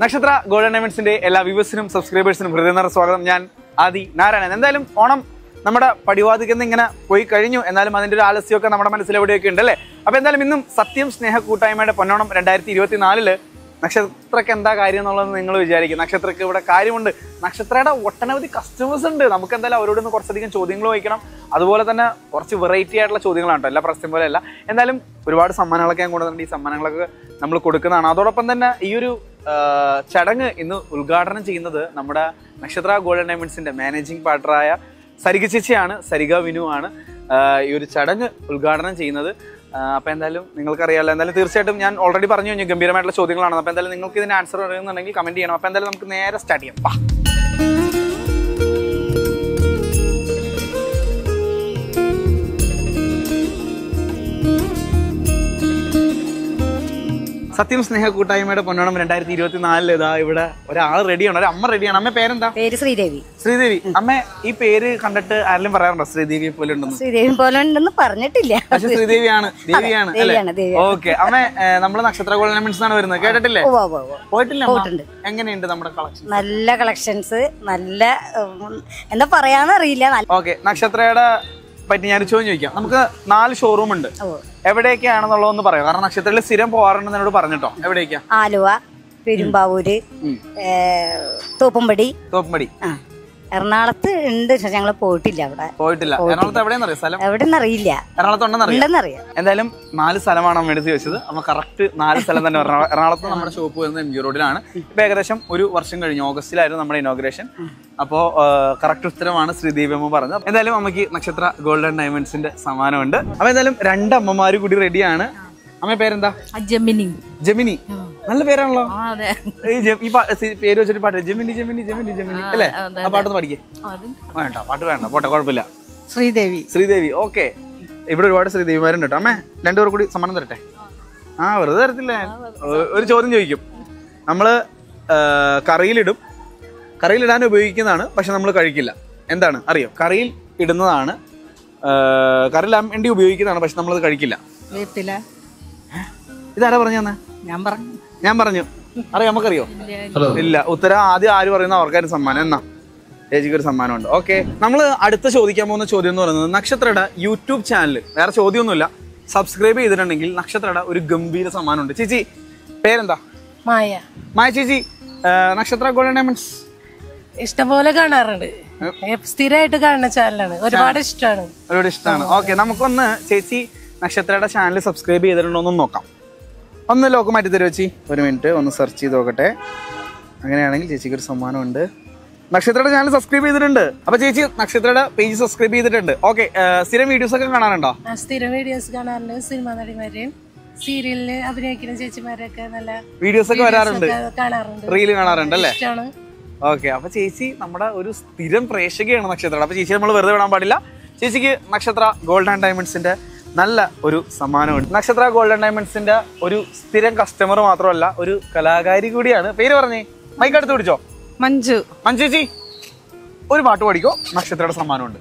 നക്ഷത്ര ഗോൾഡൻ ഡയമണ്ട്സിന്റെ എല്ലാ വ്യൂവേഴ്സിനും സബ്സ്ക്രൈബേഴ്സിനും ഹൃദയം നിറ സ്വാഗതം ഞാൻ ആദി നാരായണൻ എന്തായാലും ഓണം നമ്മുടെ പടിവാതിക്കുന്ന ഇങ്ങനെ പോയി കഴിഞ്ഞു എന്നാലും അതിന്റെ ഒരു ആലസ്യമൊക്കെ നമ്മുടെ മനസ്സിൽ എവിടെയൊക്കെ ഉണ്ട് അല്ലേ അപ്പൊ എന്തായാലും ഇന്നും സത്യം സ്നേഹ കൂട്ടായ്മയുടെ പൊന്നോണം രണ്ടായിരത്തി ഇരുപത്തി നാലില് നക്ഷത്രക്ക് എന്താ കാര്യം എന്നുള്ളത് നിങ്ങൾ വിചാരിക്കും നക്ഷത്രക്ക് ഇവിടെ കാര്യമുണ്ട് നക്ഷത്രയുടെ ഒട്ടനവധി കസ്റ്റമേഴ്സ് ഉണ്ട് നമുക്ക് എന്തായാലും അവരോട് നിന്ന് കുറച്ചധികം ചോദ്യങ്ങൾ ചോദിക്കണം അതുപോലെ തന്നെ കുറച്ച് വെറൈറ്റി ആയിട്ടുള്ള ചോദ്യങ്ങളാണ് കേട്ടോ എല്ലാ പ്രശ്നം പോലെ അല്ല എന്തായാലും ഒരുപാട് സമ്മാനങ്ങളൊക്കെ ഞാൻ കൊണ്ടുവന്നിട്ടുണ്ട് ഈ സമ്മാനങ്ങളൊക്കെ നമ്മൾ കൊടുക്കുന്നതാണ് അതോടൊപ്പം തന്നെ ഈ ഒരു ആ, ചടങ്ങ് ഇന്ന് ഉദ്ഘാടനം ചെയ്യുന്നത് നമ്മുടെ നക്ഷത്ര ഗോൾഡൻ ഡയമണ്ട്സിന്റെ മാനേജിംഗ് പാർട്ണറായ സരിക ചേച്ചിയാണ് സരിക വിനു ആണ് ആ, ഈ ഒരു ചടങ്ങ് ഉദ്ഘാടനം ചെയ്യുന്നത് ആ, അപ്പൊ എന്തായാലും നിങ്ങൾക്കറിയാലോ എന്തായാലും തീർച്ചയായിട്ടും ഞാൻ ഓൾറെഡി പറഞ്ഞു കഴിഞ്ഞു ഗംഭീരമായിട്ടുള്ള ചോദ്യങ്ങളാണ് അപ്പൊ എന്തായാലും നിങ്ങൾക്ക് ഇതിന് ആൻസർ അറിയുന്നുണ്ടെങ്കിൽ കമന്റ് ചെയ്യണം അപ്പൊ എന്തായാലും നമുക്ക് നേരെ സ്റ്റാർട്ട് ചെയ്യാം വാ. സത്യം സ്നേഹ കൂട്ടായ്മയുടെ പൊന്നോണം രണ്ടായിരത്തി ഇരുപത്തി നാലില് ഇതാ ഇവിടെ ഒരാൾ റെഡിയാണ് ഒരു അമ്മ റെഡിയാണ് അമ്മ പേരെന്താ പേര് ശ്രീദേവി ശ്രീദേവി അമ്മ ഈ പേര് കണ്ടിട്ട് ആരെങ്കിലും പറയാറുണ്ടോ ശ്രീദേവിയെ പോലെ ഉണ്ടെന്ന് ശ്രീദേവി പോലെ ഉണ്ടെന്ന് പറഞ്ഞിട്ടില്ല പക്ഷെ ശ്രീദേവിയാണ് ദേവിയാണ് അല്ലേ ദേവിയാണ് ദേവിയാണ് ഓക്കെ അമ്മ ഏ, നമ്മള് നക്ഷത്ര ഗോൾഡൻമെന്റ്സ് ആണ് വരുന്നത് കേട്ടിട്ടില്ലേ ഉവ്വ് ഉവ്വ് ഉവ്വ്. പോയിട്ടില്ല അമ്മ? പോയിട്ടുണ്ട്. എങ്ങനെയുണ്ട് നമ്മുടെ കളക്ഷൻ നല്ല കളക്ഷൻസ് നല്ല ഉം, എന്താ പറയാന്നറിയില്ല നല്ല ഓക്കെ നക്ഷത്രയുടെ പറ്റി ഞാൻ ചോദ്യം ചോദിക്കാം നമുക്ക് നാല് ഷോറൂം ഉണ്ട് ഉവ്വ്. എവിടെയൊക്കെയാണെന്നുള്ളതൊന്ന് പറയാം കാരണം നക്ഷത്രത്തിൽ സ്ഥിരം പോകാറുണ്ടെന്ന് എന്നോട് പറഞ്ഞിട്ടോ എവിടേക്കാ ആലുവ പെരുമ്പാവൂര് ഉം. ഏ, തോപ്പുംപടി തോപ്പുംപടി ആ എറണാകുളത്ത് ഉണ്ട് പക്ഷെ ഞങ്ങൾ പോയിട്ടില്ല അവിടെ പോയിട്ടില്ല എറണാകുളത്ത് എവിടെയെന്നറിയാം സ്ഥലം എവിടെന്ന് അറിയില്ല എറണാകുളത്ത് ഉണ്ടെന്നറിയാം ഉണ്ടെന്നറിയാം എന്തായാലും നാല് സ്ഥലമാണ് അമ്മ എടുത്ത് വെച്ചത് അമ്മ കറക്റ്റ് നാല് സ്ഥലം തന്നെ എറണാ- എറണാകുളത്ത് നമ്മുടെ ഷോപ്പ് വരുന്നത് എം ജി റോഡിലാണ് ഇപ്പൊ ഏകദേശം ഒരു വർഷം കഴിഞ്ഞു ഓഗസ്റ്റിലായിരുന്നു നമ്മുടെ ഇനോഗ്രേഷൻ അപ്പോ കറക്റ്റ് ഉത്തരമാണ് ശ്രീദേവി അമ്മ പറഞ്ഞത് എന്തായാലും അമ്മയ്ക്ക് നക്ഷത്ര ഗോൾഡൻ ഡയമണ്ട്സിന്റെ സമ്മാനമുണ്ട് അപ്പൊ എന്തായാലും രണ്ട് അമ്മമാര് കൂടി റെഡിയാണ് അമ്മ പേരെന്താ ജമിനി ജമിനി നല്ല പേരാണല്ലോ ആ, അതെ ഈ ജെ- ഈ പാ- സി- പേര് വെച്ചിട്ട് പാട്ട് ജമിനി ജമിനി ജമിനി ജമിനി അല്ലേ ആ പാട്ടൊന്ന് പഠിക്കേ അത് വേണ്ട പാട്ട് വേണ്ട പോട്ടെ കുഴപ്പമില്ല ശ്രീദേവി ശ്രീദേവി ഓക്കെ ഇവിടെ ഒരുപാട് ശ്രീദേവിമാരുണ്ട് കേട്ടോ അമ്മേ രണ്ടുപേർ കൂടി സമ്മാനം തരട്ടെ ആ വെറുതെ തരത്തില്ല ഞാൻ. ഒ- ഒരു ചോദ്യം ചോദിക്കും നമ്മള് ആ, കറിയിലിടും കറിയിലിടാൻ ഉപയോഗിക്കുന്നതാണ് പക്ഷെ നമ്മൾ കഴിക്കില്ല എന്താണ് അറിയോ കറിയിൽ ഇടുന്നതാണ് ആ, കറിയിലാൻ വേണ്ടി ഉപയോഗിക്കുന്നതാണ് പക്ഷെ നമ്മളത് കഴിക്കില്ല വീട്ടിലെ ഇതാരാ പറഞ്ഞു തന്നെ ഞാൻ പറഞ്ഞു ഞാൻ പറഞ്ഞു അറിയാം നമുക്കറിയോ ഇല്ല ഉത്തരം ആദ്യം ആര് പറയുന്ന അവർക്കാരും സമ്മാനം എന്നാ ചേച്ചിക്ക് ഒരു സമ്മാനമുണ്ട് ഓക്കെ നമ്മൾ അടുത്ത ചോദിക്കാൻ പോകുന്ന ചോദ്യം എന്ന് പറയുന്നത് നക്ഷത്രയുടെ യൂട്യൂബ് ചാനൽ വേറെ ചോദ്യമൊന്നുമില്ല സബ്സ്ക്രൈബ് ചെയ്തിട്ടുണ്ടെങ്കിൽ നക്ഷത്രയുടെ ഒരു ഗംഭീര സമ്മാനമുണ്ട് ചേച്ചി പേരെന്താ മായ മായ ചേച്ചി ആ, നക്ഷത്ര ഗോൾഡൻ ഡയമണ്ട്സ് ഇഷ്ടംപോലെ കാണാറുണ്ട് സ്ഥിരമായിട്ട് കാണുന്ന ചാനലാണ് ഒരുപാട് ഇഷ്ടമാണ് ഒരുപാട് ഇഷ്ടമാണ് ഓക്കെ നമുക്കൊന്ന് ചേച്ചി നക്ഷത്രയുടെ ചാനൽ സബ്സ്ക്രൈബ് ചെയ്തിട്ടുണ്ടോ എന്ന് നോക്കാം ഒന്ന് ലോക്ക് മാറ്റി തരുമോ ചേച്ചി ഒരു മിനിറ്റ് ഒന്ന് സെർച്ച് ചെയ്ത് നോക്കട്ടെ അങ്ങനെയാണെങ്കിൽ ചേച്ചിക്ക് ഒരു സമ്മാനമുണ്ട് നക്ഷത്രയുടെ ചാനൽ സബ്സ്ക്രൈബ് ചെയ്തിട്ടുണ്ട് അപ്പൊ ചേച്ചി നക്ഷത്രയുടെ പേജ് സബ്സ്ക്രൈബ് ചെയ്തിട്ടുണ്ട് ഓക്കെ സ്ഥിരം വീഡിയോസ് ഒക്കെ കാണാറുണ്ടോ ആ, സ്ഥിരം വീഡിയോസ് കാണാറുണ്ട് സിനിമാ നടിമാരെയും സീരിയലില് അഭിനയിക്കുന്ന ചേച്ചിമാരെയൊക്കെ നല്ല വീഡിയോസ് ഒക്കെ വരാറുണ്ട് ഒക്കെ കാണാറുണ്ട് റീല് കാണാറുണ്ട് അല്ലേ ഇഷ്ടമാണ് ഓക്കെ അപ്പൊ ചേച്ചി നമ്മുടെ ഒരു സ്ഥിരം പ്രേക്ഷകയാണ് നക്ഷത്ര അപ്പൊ ചേച്ചി നമ്മൾ വെറുതെ വിടാൻ പാടില്ല ചേച്ചിക്ക് നക്ഷത്ര ഗോൾഡ് ആൻഡ് ഡയമണ്ട്സിന്റെ നല്ല ഒരു സമ്മാനമുണ്ട് നക്ഷത്ര ഗോൾഡ് ആൻഡ് ഡയമണ്ട്സിന്റെ ഒരു സ്ഥിരം കസ്റ്റമർ മാത്രമല്ല ഒരു കലാകാരി കൂടിയാണ് പേര് പറഞ്ഞേ മൈക്ക് അടുത്ത് പിടിച്ചോ മഞ്ജു മഞ്ജു ചേച്ചി ഒരു പാട്ട് പാടിക്കോ നക്ഷത്രയുടെ സമ്മാനമുണ്ട്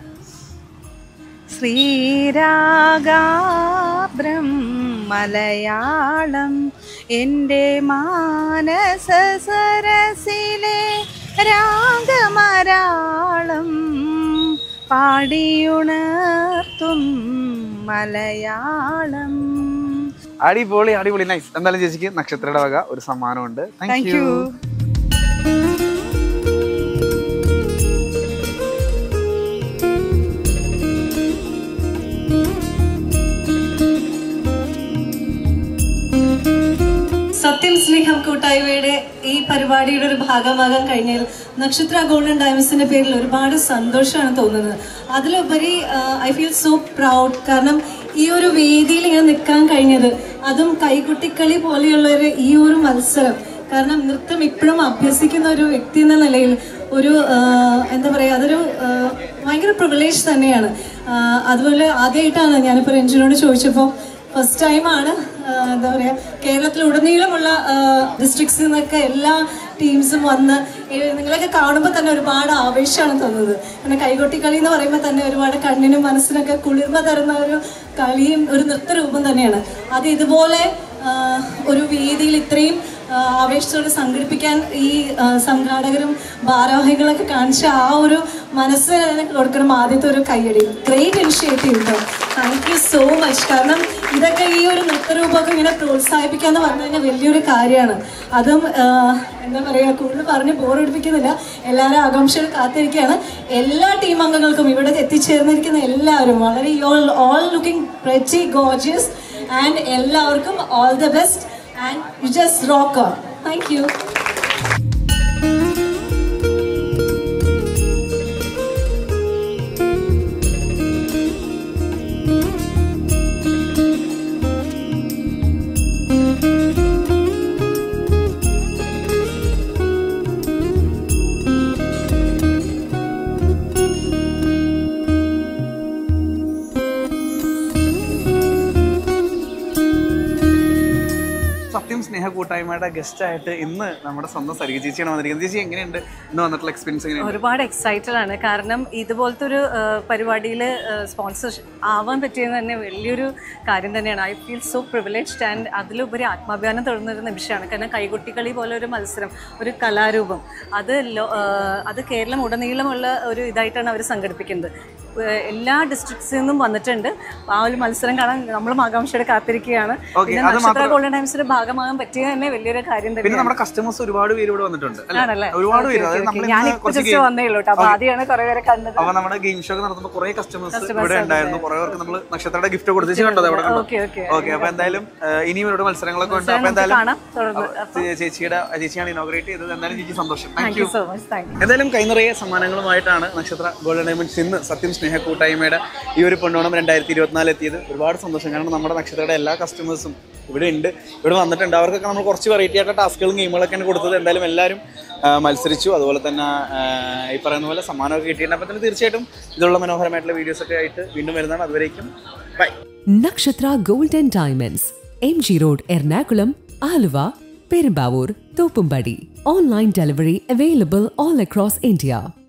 ശ്രീരാഗാബ്രം മലയാളം എൻ്റെ മാനസ സരസിലെ രാഗമരാളം പാടിയുണർത്തും മലയാളം അടിപൊളി അടിപൊളി നൈസ് എന്തായാലും ചേച്ചിക്ക് നക്ഷത്രയുടെ വക ഒരു സമ്മാനമുണ്ട് താങ്ക് യു സത്യം സ്നേഹം കൂട്ടായ്മയുടെ ഈ പരിപാടിയുടെ ഒരു ഭാഗമാകാൻ കഴിഞ്ഞാൽ നക്ഷത്ര ഗോൾഡൻ ഡയമണ്ട്സിന്റെ പേരിൽ ഒരുപാട് സന്തോഷമാണ് തോന്നുന്നത് അതിലുപരി ഐ ഫീൽ സോ പ്രൗഡ് കാരണം ഈ ഒരു വേദിയിൽ ഇങ്ങനെ നിൽക്കാൻ കഴിഞ്ഞത് അതും കൈകുട്ടിക്കളി പോലെയുള്ള ഒരു ഈ ഒരു മത്സരം കാരണം നൃത്തം ഇപ്പോഴും അഭ്യസിക്കുന്ന ഒരു വ്യക്തി എന്ന നിലയിൽ ഒരു ആ, എന്താ പറയുക അതൊരു ആ, ഭയങ്കര പ്രിവിലേജ് തന്നെയാണ് ആ, അതുപോലെ ആദ്യമായിട്ടാണ് ഞാനിപ്പോൾ രഞ്ജുനോട് ചോദിച്ചപ്പോൾ ഫസ്റ്റ് ടൈമാണ് എന്താ പറയുക കേരളത്തിലുടനീളമുള്ള ഡിസ്ട്രിക്ട്സിൽ നിന്നൊക്കെ എല്ലാ ടീംസും വന്ന് ഏ, നിങ്ങളൊക്കെ കാണുമ്പോൾ തന്നെ ഒരുപാട് ആവേശമാണ് തോന്നുന്നത് പിന്നെ കൈകൊട്ടിക്കളി എന്ന് പറയുമ്പോൾ തന്നെ ഒരുപാട് കണ്ണിനും മനസ്സിനൊക്കെ കുളിർമ തരുന്ന ഒരു കളിയും ഒരു നൃത്തരൂപം തന്നെയാണ് അത് ഇതുപോലെ ആ, ഒരു വേദിയിൽ ഇത്രയും ആ, ആവേശത്തോടെ സംഘടിപ്പിക്കാൻ ഈ ആ, സംഘാടകരും ഭാരവാഹികളൊക്കെ കാണിച്ച ആ ഒരു മനസ്സ് കൊടുക്കണം ആദ്യത്തെ ഒരു കയ്യടി ഗ്രേറ്റ് ഇനിഷ്യേറ്റീവ് കേട്ടോ താങ്ക് യു സോ മച്ച് കാരണം ഇതൊക്കെ ഈ ഒരു നൃത്തരൂപമൊക്കെ ഇങ്ങനെ പ്രോത്സാഹിപ്പിക്കുക എന്ന് പറഞ്ഞു കഴിഞ്ഞാൽ വലിയൊരു കാര്യമാണ് അതും ആ, എന്താ പറയുക കൂടുതൽ പറഞ്ഞ് ബോറടിപ്പിക്കുന്നില്ല എല്ലാവരും ആകാംക്ഷകൾ കാത്തിരിക്കുകയാണ് എല്ലാ ടീം അംഗങ്ങൾക്കും ഇവിടെ എത്തിച്ചേർന്നിരിക്കുന്ന എല്ലാവരും വളരെ all all looking pretty gorgeous and എല്ലാവർക്കും all the best and you just rock on thank you സത്യം സ്നേഹ കൂട്ടായ്മയുടെ ഗസ്റ്റ് ആയിട്ട് ഇന്ന് നമ്മുടെ സ്വന്തം സരിക ചേച്ചിയാണ് വന്നിരിക്കുന്നത് ചേച്ചി എങ്ങനെയുണ്ട് ഇന്ന് വന്നിട്ടുള്ള എക്സ്പീരിയൻസ് എങ്ങനെയുണ്ട് ഒരുപാട് എക്സൈറ്റഡ് ആണ് കാരണം ഇതുപോലത്തെ ഒരു പരിപാടിയിൽ സ്പോൺസർ ആവാൻ പറ്റിയത് തന്നെ വലിയൊരു കാര്യം തന്നെയാണ് I feel so privileged and അതിലുപരി ആത്മാഭിമാനം തുടർന്നൊരു നിമിഷമാണ് കാരണം കൈകൊട്ടിക്കളി പോലെ ഒരു മത്സരം ഒരു കലാരൂപം അത് ലോ ആ, അത് കേരളം ഉടനീളമുള്ള ഒരു ഇതായിട്ടാണ് അവർ സംഘടിപ്പിക്കുന്നത് ഏഹ് എല്ലാ ഡിസ്ട്രിക്ട്സിൽ നിന്നും വന്നിട്ടുണ്ട് ആ ഒരു മത്സരം കാണാൻ നമ്മളും ആകാംക്ഷയോടെ കാത്തിരിക്കുകയാണ് Okay, പിന്നെ അത് നക്ഷത്ര ഗോൾഡൻ ടൈംസിന്റെ ഭാഗമാകാൻ പറ്റിയത് തന്നെ വലിയൊരു കാര്യം പിന്നെ തന്നെയാണ് നമ്മുടെ കസ്റ്റമേഴ്സ് ഒരുപാട് പേര് ഇവിടെ വന്നിട്ടുണ്ട് അല്ലേ? ആണല്ലേ ഒരുപാട് Okay, പേര് okay, അതായത് okay. നമ്മൾ ഞാനിപ്പോ കുറച്ച് ജസ്റ്റ് വന്നേ ഉള്ളൂ കേട്ടോ അപ്പൊ ആദ്യമാണ് കുറെ പേരെ കണ്ടത് അപ്പൊ നമ്മുടെ ഗെയിം ഷോ ഒക്കെ നടത്തുമ്പോൾ കുറെ കസ്റ്റമേഴ്സ് Customers ഇവിടെ ഉണ്ടായിരുന്നു കുറെ പേർക്ക് നമ്മൾ നക്ഷത്രയുടെ ഗിഫ്റ്റ് കൊടുത്തു ചേച്ചി കണ്ടത് അവിടെ ഓക്കെ ഓക്കെ ഓക്കെ അപ്പൊ എന്തായാലും ഏഹ്, ഇനിയും ഇവിടെ മത്സരങ്ങളൊക്കെ ഉണ്ട് അപ്പൊ നമുക്ക് എന്തായാലും കാണാം തുടർന്ന് അപ്പൊ ചേച്ചിയുടെ ചേച്ചിയാണ് ഇനോഗ്രേറ്റ് ചെയ്തത് എന്തായാലും ചേച്ചി സന്തോഷം thank thank you so much thank you എന്തായാലും കൈനിറയെ സമ്മാനങ്ങളുമായിട്ടാണ് നക്ഷത്ര ഗോൾഡൻ ഡയമണ്ട്സ് ഇന്ന് സത്യം സ്നേഹ കൂട്ടായ്മയുടെ ഈ ഒരു പൊന്നോണം രണ്ടായിരത്തി ഇരുപത്തിനാല് എത്തിയത് ഒരുപാട് സന്തോഷം കാരണം നമ്മുടെ നക്ഷത്രയുടെ എല്ലാ കസ്റ്റമേഴ്സും ഇവിടെ ഉണ്ട് ഇവിടെ വന്നിട്ടുണ്ട് അവർക്കൊക്കെ നമ്മൾ കുറച്ച് വെറൈറ്റി ആയിട്ട് ടാസ്കുകളും ഗെയിമുകളൊക്കെയാണ് കൊടുത്തത് എന്തായാലും എല്ലാവരും ആ, മത്സരിച്ചു അതുപോലെ തന്നെ ആ, ഈ പറയുന്ന പോലെ സമ്മാനമൊക്കെ കിട്ടിയിട്ടുണ്ട് അപ്പോൾ തന്നെ തീർച്ചയായിട്ടും ഇതുള്ള മനോഹരമായിട്ടുള്ള വീഡിയോസ് ഒക്കെ ആയിട്ട് വീണ്ടും വരുന്നതാണ് അതുവരേക്കും bye Nakshatra gold and diamonds M G road Ernakulam Aluva Perumbavoor Thoppumpady online delivery available all across India